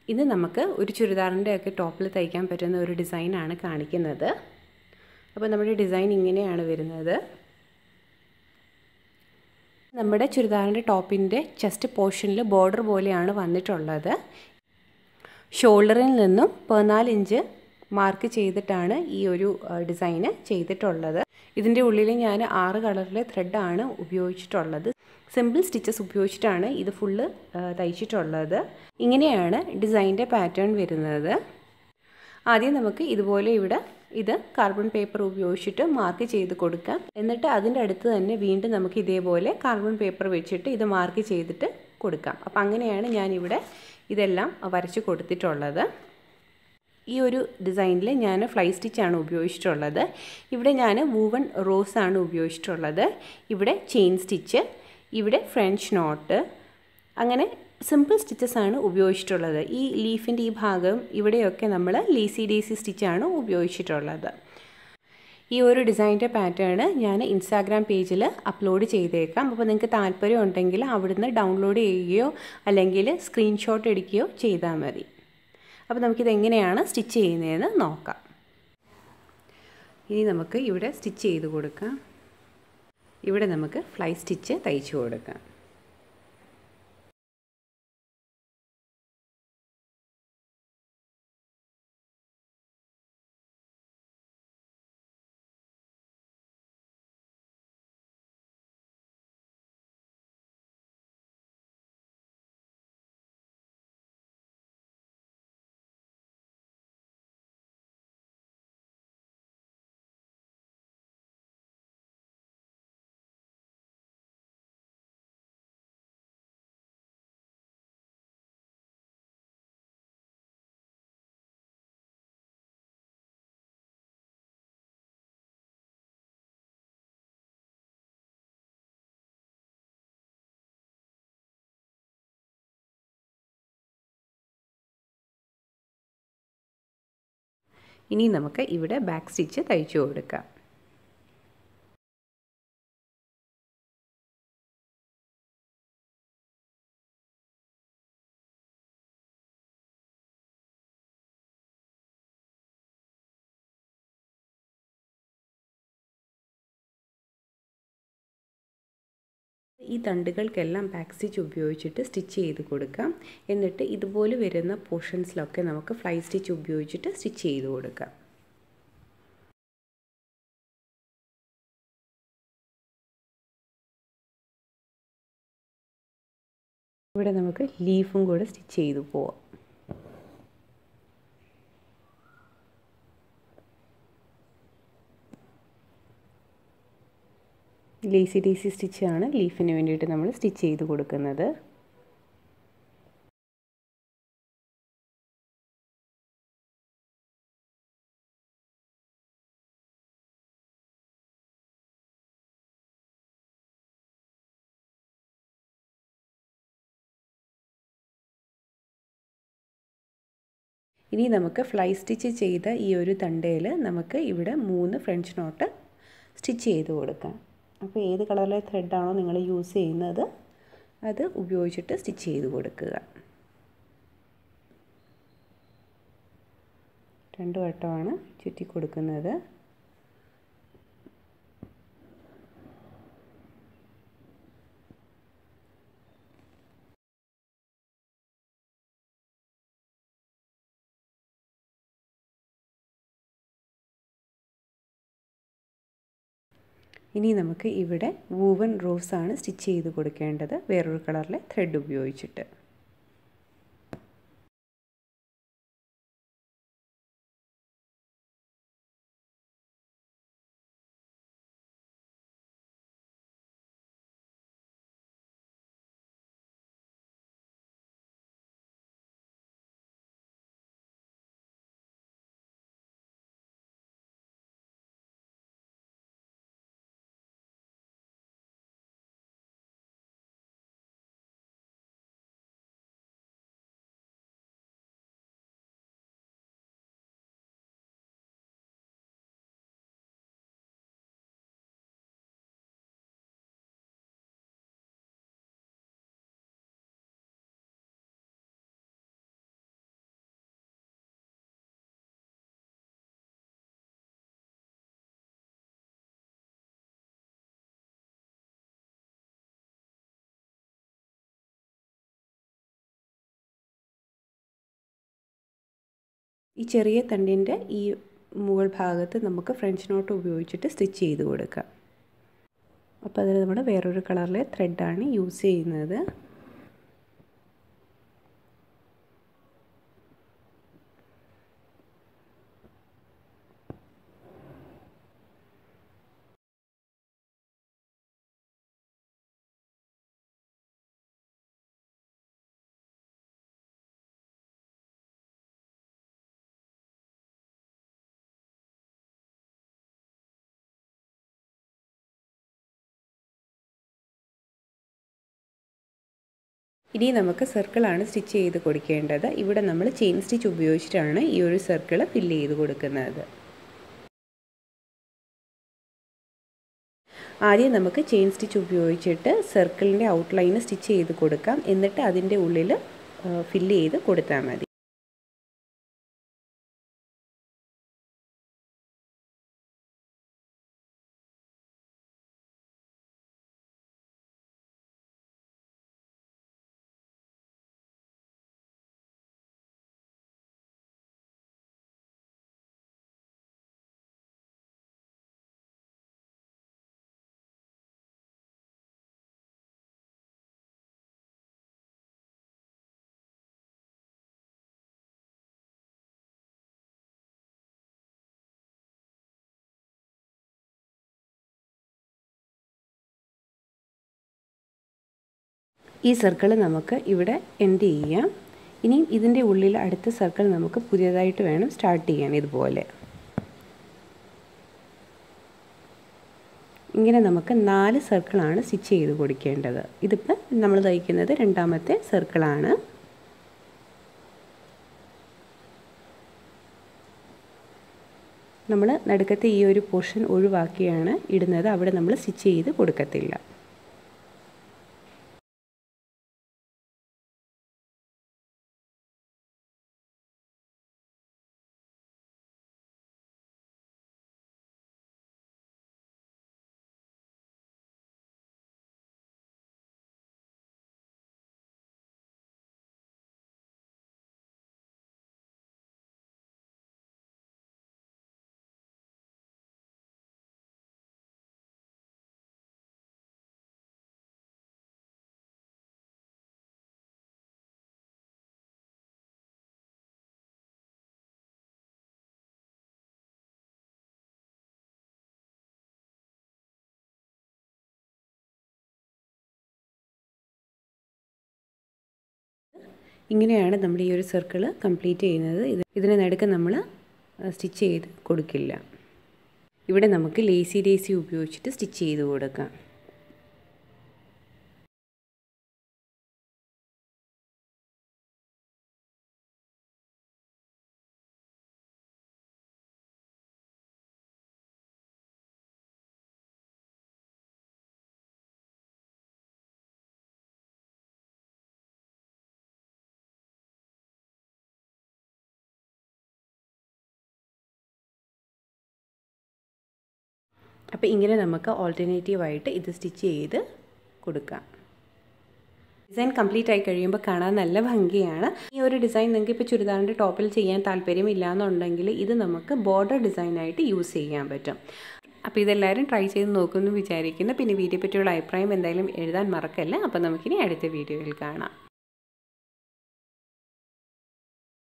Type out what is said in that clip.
ഇന്ന് നമുക്ക് ഒരു ചുരിദാറിൻ്റെ ഒക്കെ ടോപ്പിൽ തയ്ക്കാൻ പറ്റുന്ന ഒരു ഡിസൈനാണ് കാണിക്കുന്നത് അപ്പോൾ നമ്മുടെ ഡിസൈൻ ഇങ്ങനെയാണ് വരുന്നത് നമ്മുടെ ചുരിദാറിൻ്റെ ടോപ്പിൻ്റെ ചെസ്റ്റ് പോർഷനിൽ ബോർഡർ പോലെയാണ് വന്നിട്ടുള്ളത് ഷോൾഡറിൽ നിന്നും പതിനാല് ഇഞ്ച് മാർക്ക് ചെയ്തിട്ടാണ് ഈ ഒരു ഡിസൈന് ചെയ്തിട്ടുള്ളത് ഇതിൻ്റെ ഉള്ളിൽ ഞാൻ ആറ് കളറിലെ ത്രെഡാണ് ഉപയോഗിച്ചിട്ടുള്ളത് സിമ്പിൾ സ്റ്റിച്ചസ് ഉപയോഗിച്ചിട്ടാണ് ഇത് ഫുള്ള് തയ്ച്ചിട്ടുള്ളത് ഇങ്ങനെയാണ് ഡിസൈൻ്റെ പാറ്റേൺ വരുന്നത് ആദ്യം നമുക്ക് ഇതുപോലെ ഇവിടെ ഇത് കാർബൺ പേപ്പർ ഉപയോഗിച്ചിട്ട് മാർക്ക് ചെയ്ത് കൊടുക്കാം എന്നിട്ട് അതിൻ്റെ അടുത്ത് തന്നെ വീണ്ടും നമുക്ക് ഇതേപോലെ കാർബൺ പേപ്പർ വെച്ചിട്ട് ഇത് മാർക്ക് ചെയ്തിട്ട് കൊടുക്കാം അപ്പം അങ്ങനെയാണ് ഞാനിവിടെ ഇതെല്ലാം വരച്ച് കൊടുത്തിട്ടുള്ളത് ഈ ഒരു ഡിസൈനിൽ ഞാൻ ഫ്ലൈ സ്റ്റിച്ചാണ് ഉപയോഗിച്ചിട്ടുള്ളത് ഇവിടെ ഞാൻ വൂവൺ റോസ് ആണ് ഉപയോഗിച്ചിട്ടുള്ളത് ഇവിടെ ചെയിൻ സ്റ്റിച്ച് ഇവിടെ ഫ്രഞ്ച് നോട്ട് അങ്ങനെ സിമ്പിൾ സ്റ്റിച്ചസ് ആണ് ഉപയോഗിച്ചിട്ടുള്ളത് ഈ ലീഫിൻ്റെ ഈ ഭാഗം ഇവിടെയൊക്കെ നമ്മൾ ലീസി ഡേസി സ്റ്റിച്ചാണ് ഉപയോഗിച്ചിട്ടുള്ളത് ഈ ഒരു ഡിസൈൻ്റെ പാറ്റേൺ ഞാൻ ഇൻസ്റ്റാഗ്രാം പേജിൽ അപ്ലോഡ് ചെയ്തേക്കാം അപ്പോൾ നിങ്ങൾക്ക് താല്പര്യം ഉണ്ടെങ്കിൽ അവിടുന്ന് ഡൗൺലോഡ് ചെയ്യുകയോ അല്ലെങ്കിൽ സ്ക്രീൻഷോട്ട് എടുക്കുകയോ ചെയ്താൽ മതി അപ്പോൾ നമുക്കിത് എങ്ങനെയാണ് സ്റ്റിച്ച് ചെയ്യുന്നതെന്ന് നോക്കാം ഇനി നമുക്ക് ഇവിടെ സ്റ്റിച്ച് ചെയ്ത് കൊടുക്കാം ഇവിടെ നമുക്ക് ഫ്ലൈ സ്റ്റിച്ച് തയ്ച്ചു കൊടുക്കാം ഇനി നമുക്ക് ഇവിടെ ബാക്ക് സ്റ്റിച്ച് തയ്ച്ചു കൊടുക്കാം ഈ തണ്ടുകൾക്കെല്ലാം ബാക്ക് സ്റ്റിച്ച് ഉപയോഗിച്ചിട്ട് സ്റ്റിച്ച് ചെയ്ത് കൊടുക്കാം എന്നിട്ട് ഇതുപോലെ വരുന്ന പോർഷൻസിലൊക്കെ നമുക്ക് ഫ്ലൈ സ്റ്റിച്ച് ഉപയോഗിച്ചിട്ട് സ്റ്റിച്ച് ചെയ്ത് കൊടുക്കാം ഇവിടെ നമുക്ക് ലീഫും കൂടെ സ്റ്റിച്ച് ചെയ്തു പോവാം ലേസി ഡേസി സ്റ്റിച്ചാണ് ലീഫിന് വേണ്ടിയിട്ട് നമ്മൾ സ്റ്റിച്ച് ചെയ്ത് കൊടുക്കുന്നത് ഇനി നമുക്ക് ഫ്ലൈ സ്റ്റിച്ച് ചെയ്ത ഈ ഒരു തണ്ടയിൽ നമുക്ക് ഇവിടെ മൂന്ന് ഫ്രഞ്ച് നോട്ട് സ്റ്റിച്ച് ചെയ്ത് കൊടുക്കാം അപ്പോൾ ഏത് കളറിലെ ത്രെഡാണോ നിങ്ങൾ യൂസ് ചെയ്യുന്നത് അത് ഉപയോഗിച്ചിട്ട് സ്റ്റിച്ച് ചെയ്ത് കൊടുക്കുക രണ്ട് വട്ടമാണ് ചുറ്റി കൊടുക്കുന്നത് ഇനി നമുക്ക് ഇവിടെ വൂവൻ റോസാണ് സ്റ്റിച്ച് ചെയ്ത് കൊടുക്കേണ്ടത് വേറൊരു കളറിലെ ത്രെഡ് ഉപയോഗിച്ചിട്ട് ഈ ചെറിയ തണ്ടിൻ്റെ ഈ മുകൾ ഭാഗത്ത് നമുക്ക് ഫ്രഞ്ച് നോട്ട് ഉപയോഗിച്ചിട്ട് സ്റ്റിച്ച് ചെയ്ത് കൊടുക്കാം അപ്പോൾ അതിൽ നമ്മൾ വേറൊരു കളറിലെ ത്രെഡാണ് യൂസ് ചെയ്യുന്നത് ഇനി നമുക്ക് സർക്കിളാണ് സ്റ്റിച്ച് ചെയ്ത് കൊടുക്കേണ്ടത് ഇവിടെ നമ്മൾ ചെയിൻ സ്റ്റിച്ച് ഉപയോഗിച്ചിട്ടാണ് ഈ ഒരു സർക്കിൾ ഫില്ല് ചെയ്ത് കൊടുക്കുന്നത് ആദ്യം നമുക്ക് ചെയിൻ സ്റ്റിച്ച് ഉപയോഗിച്ചിട്ട് സർക്കിളിൻ്റെ ഔട്ട്ലൈന് സ്റ്റിച്ച് ചെയ്ത് കൊടുക്കാം എന്നിട്ട് അതിൻ്റെ ഉള്ളിൽ ഫില്ല് ചെയ്ത് കൊടുത്താൽ മതി ഈ സർക്കിൾ നമുക്ക് ഇവിടെ എൻഡ് ചെയ്യാം ഇനി ഇതിൻ്റെ ഉള്ളിൽ അടുത്ത സർക്കിൾ നമുക്ക് പുതിയതായിട്ട് വേണം സ്റ്റാർട്ട് ചെയ്യാൻ ഇതുപോലെ ഇങ്ങനെ നമുക്ക് നാല് സർക്കിളാണ് സ്റ്റിച്ച് ചെയ്ത് കൊടുക്കേണ്ടത് ഇതിപ്പോൾ നമ്മൾ തയ്ക്കുന്നത് രണ്ടാമത്തെ സർക്കിളാണ് നമ്മൾ നടുക്കത്തെ ഈ ഒരു പോർഷൻ ഒഴിവാക്കിയാണ് ഇടുന്നത് അവിടെ നമ്മൾ സ്റ്റിച്ച് ചെയ്ത് കൊടുക്കത്തില്ല ഇങ്ങനെയാണ് നമ്മൾ ഈ ഒരു സർക്കിൾ കംപ്ലീറ്റ് ചെയ്യുന്നത് ഇത് ഇതിന് നടുക്ക് നമ്മൾ സ്റ്റിച്ച് ചെയ്ത് കൊടുക്കില്ല ഇവിടെ നമുക്ക് ലേസി ലേസി ഉപയോഗിച്ചിട്ട് സ്റ്റിച്ച് ചെയ്ത് കൊടുക്കാം അപ്പോൾ ഇങ്ങനെ നമുക്ക് ഓൾട്ടർനേറ്റീവായിട്ട് ഇത് സ്റ്റിച്ച് ചെയ്ത് കൊടുക്കാം ഡിസൈൻ കംപ്ലീറ്റ് ആയി കഴിയുമ്പോൾ കാണാൻ നല്ല ഭംഗിയാണ് ഈ ഒരു ഡിസൈൻ നിങ്ങൾക്ക് ഇപ്പോൾ ചുരിദാറിൻ്റെ ടോപ്പിൽ ചെയ്യാൻ താല്പര്യമില്ല എന്നുണ്ടെങ്കിൽ ഇത് നമുക്ക് ബോർഡർ ഡിസൈനായിട്ട് യൂസ് ചെയ്യാൻ പറ്റും അപ്പോൾ ഇതെല്ലാവരും ട്രൈ ചെയ്ത് നോക്കുമെന്ന് വിചാരിക്കുന്നു പിന്നെ വീഡിയോ പറ്റിയുള്ള അഭിപ്രായം എന്തായാലും എഴുതാൻ മറക്കല്ല അപ്പോൾ നമുക്കിനി അടുത്ത വീഡിയോയിൽ കാണാം